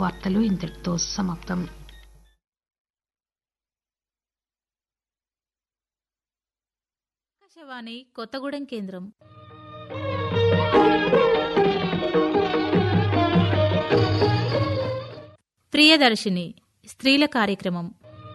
వార్తలు ఇంతటితో సమాప్తం ఆకాశవాణి కొత్తగూడెం కేంద్రం ప్రియదర్శిని స్త్రీల కార్యక్రమం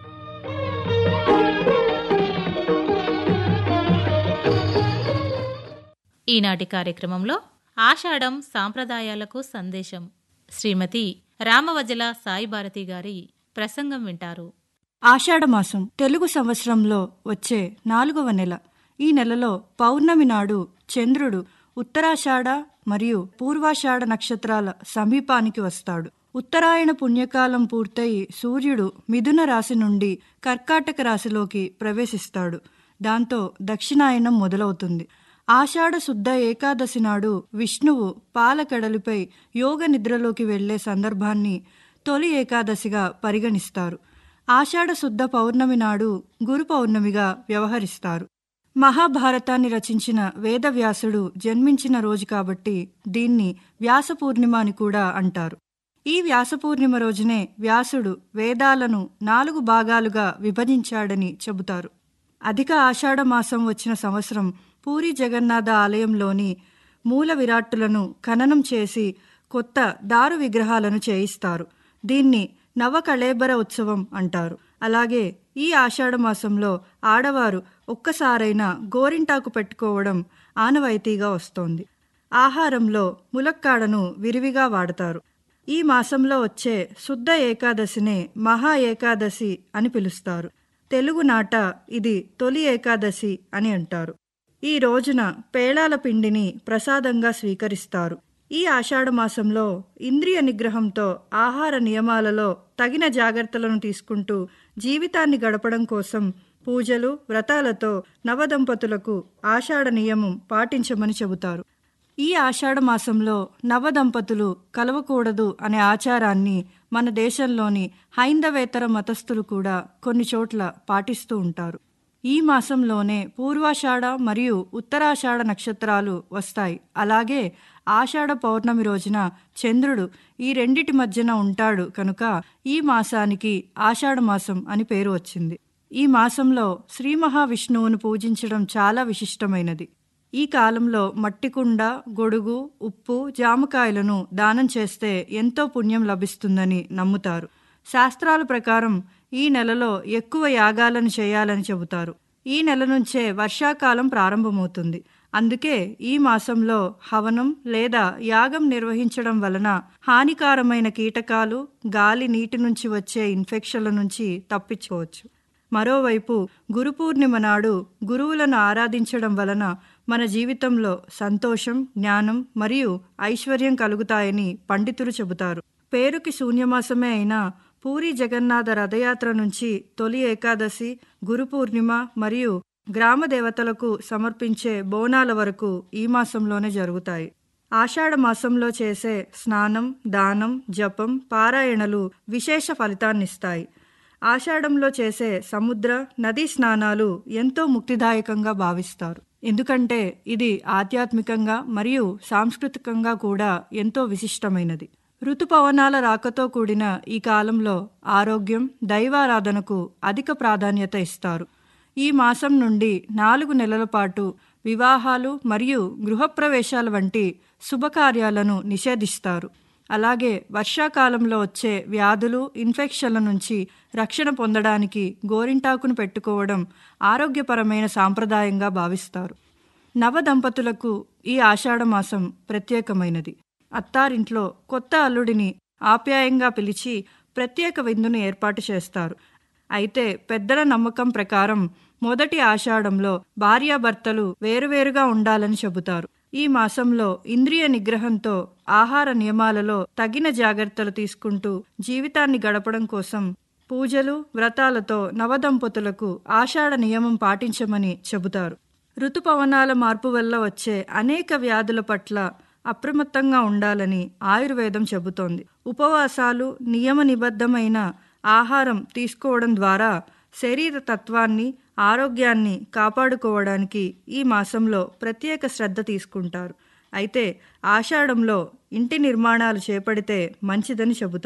ఈనాటి కార్యక్రమంలో ఆషాఢం సాంప్రదాయాలకు సందేశం శ్రీమతి రామవజల సాయిభారతి గారి ప్రసంగం వింటారు ఆషాఢమాసం తెలుగు సంవత్సరంలో వచ్చే నాలుగవ నెల ఈ నెలలో పౌర్ణమి నాడు చంద్రుడు ఉత్తరాషాఢ మరియు పూర్వాషాఢ నక్షత్రాల సమీపానికి వస్తాడు ఉత్తరాయణ పుణ్యకాలం పూర్తయి సూర్యుడు మిథున రాశి నుండి కర్కాటక రాశిలోకి ప్రవేశిస్తాడు దాంతో దక్షిణాయనం మొదలవుతుంది ఆషాఢ శుద్ధ ఏకాదశి నాడు విష్ణువు పాలకడలిపై యోగ నిద్రలోకి వెళ్లే సందర్భాన్ని తొలి ఏకాదశిగా పరిగణిస్తారు ఆషాఢ శుద్ధ పౌర్ణమి నాడు గురు పౌర్ణమిగా వ్యవహరిస్తారు మహాభారతాన్ని రచించిన వేదవ్యాసుడు జన్మించిన రోజు కాబట్టి దీన్ని వ్యాస పూర్ణిమ అని కూడా అంటారు ఈ వ్యాస పూర్ణిమ రోజునే వ్యాసుడు వేదాలను నాలుగు భాగాలుగా విభజించాడని చెబుతారు అధిక ఆషాఢ మాసం వచ్చిన సంవత్సరం పూరి జగన్నాథ ఆలయంలోని మూల విరాట్టులను ఖననం చేసి కొత్త దారు విగ్రహాలను చేయిస్తారు దీన్ని నవకళేబర ఉత్సవం అంటారు అలాగే ఈ ఆషాఢ మాసంలో ఆడవారు ఒక్కసారైనా గోరింటాకు పెట్టుకోవడం ఆనవాయితీగా వస్తోంది ఆహారంలో ములక్కాడను విరివిగా వాడతారు ఈ మాసంలో వచ్చే శుద్ధ ఏకాదశినే మహా ఏకాదశి అని పిలుస్తారు తెలుగు నాట ఇది తొలి ఏకాదశి అని అంటారు ఈ రోజున పేళాల పిండిని ప్రసాదంగా స్వీకరిస్తారు ఈ ఆషాఢమాసంలో ఇంద్రియ నిగ్రహంతో ఆహార నియమాలలో తగిన జాగ్రత్తలను తీసుకుంటూ జీవితాన్ని గడపడం కోసం పూజలు వ్రతాలతో నవదంపతులకు ఆషాఢ నియమం పాటించమని చెబుతారు ఈ ఆషాఢ మాసంలో నవదంపతులు కలవకూడదు అనే ఆచారాన్ని మన దేశంలోని హైందవేతర మతస్థులు కూడా కొన్ని చోట్ల పాటిస్తూ ఉంటారు ఈ మాసంలోనే పూర్వాషాఢ మరియు ఉత్తరాషాఢ నక్షత్రాలు వస్తాయి అలాగే ఆషాఢ పౌర్ణమి రోజున చంద్రుడు ఈ రెండిటి మధ్యన ఉంటాడు కనుక ఈ మాసానికి ఆషాఢ మాసం అని పేరు వచ్చింది ఈ మాసంలో శ్రీ మహావిష్ణువును పూజించడం చాలా విశిష్టమైనది ఈ కాలంలో మట్టికుండ గొడుగు ఉప్పు జామకాయలను దానం చేస్తే ఎంతో పుణ్యం లభిస్తుందని నమ్ముతారు శాస్త్రాల ప్రకారం ఈ నెలలో ఎక్కువ యాగాలను చేయాలని చెబుతారు ఈ నెల నుంచే వర్షాకాలం ప్రారంభమవుతుంది అందుకే ఈ మాసంలో హవనం లేదా యాగం నిర్వహించడం వలన హానికారమైన కీటకాలు గాలి నీటి నుంచి వచ్చే ఇన్ఫెక్షన్ల నుంచి తప్పించుకోవచ్చు మరోవైపు గురు పూర్ణిమ నాడు గురువులను ఆరాధించడం వలన మన జీవితంలో సంతోషం జ్ఞానం మరియు ఐశ్వర్యం కలుగుతాయని పండితులు చెబుతారు పేరుకి శూన్యమాసమే అయినా పూరి జగన్నాథ రథయాత్ర నుంచి తొలి ఏకాదశి గురు పూర్ణిమ మరియు గ్రామ దేవతలకు సమర్పించే బోనాల వరకు ఈ మాసంలోనే జరుగుతాయి ఆషాఢ మాసంలో చేసే స్నానం దానం జపం పారాయణలు విశేష ఫలితాన్నిస్తాయి ఆషాఢంలో చేసే సముద్ర నదీ స్నానాలు ఎంతో ముక్తిదాయకంగా భావిస్తారు ఎందుకంటే ఇది ఆధ్యాత్మికంగా మరియు సాంస్కృతికంగా కూడా ఎంతో విశిష్టమైనది ఋతుపవనాల రాకతో కూడిన ఈ కాలంలో ఆరోగ్యం దైవారాధనకు అధిక ప్రాధాన్యత ఇస్తారు ఈ మాసం నుండి నాలుగు నెలల పాటు వివాహాలు మరియు గృహప్రవేశాల వంటి శుభకార్యాలను నిషేధిస్తారు అలాగే వర్షాకాలంలో వచ్చే వ్యాధులు ఇన్ఫెక్షన్ల నుంచి రక్షణ పొందడానికి గోరింటాకును పెట్టుకోవడం ఆరోగ్యపరమైన సాంప్రదాయంగా భావిస్తారు నవదంపతులకు ఈ ఆషాఢమాసం ప్రత్యేకమైనది అత్తారింట్లో కొత్త అల్లుడిని ఆప్యాయంగా పిలిచి ప్రత్యేక విందును ఏర్పాటు చేస్తారు అయితే పెద్దల నమ్మకం ప్రకారం మొదటి ఆషాఢంలో భార్యాభర్తలు వేరువేరుగా ఉండాలని చెబుతారు ఈ మాసంలో ఇంద్రియ నిగ్రహంతో ఆహార నియమాలలో తగిన జాగ్రత్తలు తీసుకుంటూ జీవితాన్ని గడపడం కోసం పూజలు వ్రతాలతో నవదంపతులకు ఆషాఢ నియమం పాటించమని చెబుతారు ఋతుపవనాల మార్పు వల్ల వచ్చే అనేక వ్యాధుల పట్ల అప్రమత్తంగా ఉండాలని ఆయుర్వేదం చెబుతోంది ఉపవాసాలు నియమ నిబద్ధమైన ఆహారం తీసుకోవడం ద్వారా శరీర తత్వాన్ని ఆరోగ్యాన్ని కాపాడుకోవడానికి ఈ మాసంలో ప్రత్యేక శ్రద్ధ తీసుకుంటారు అయితే ఆషాఢంలో ఇంటి నిర్మాణాలు చేపడితే మంచిదని చెబుతారు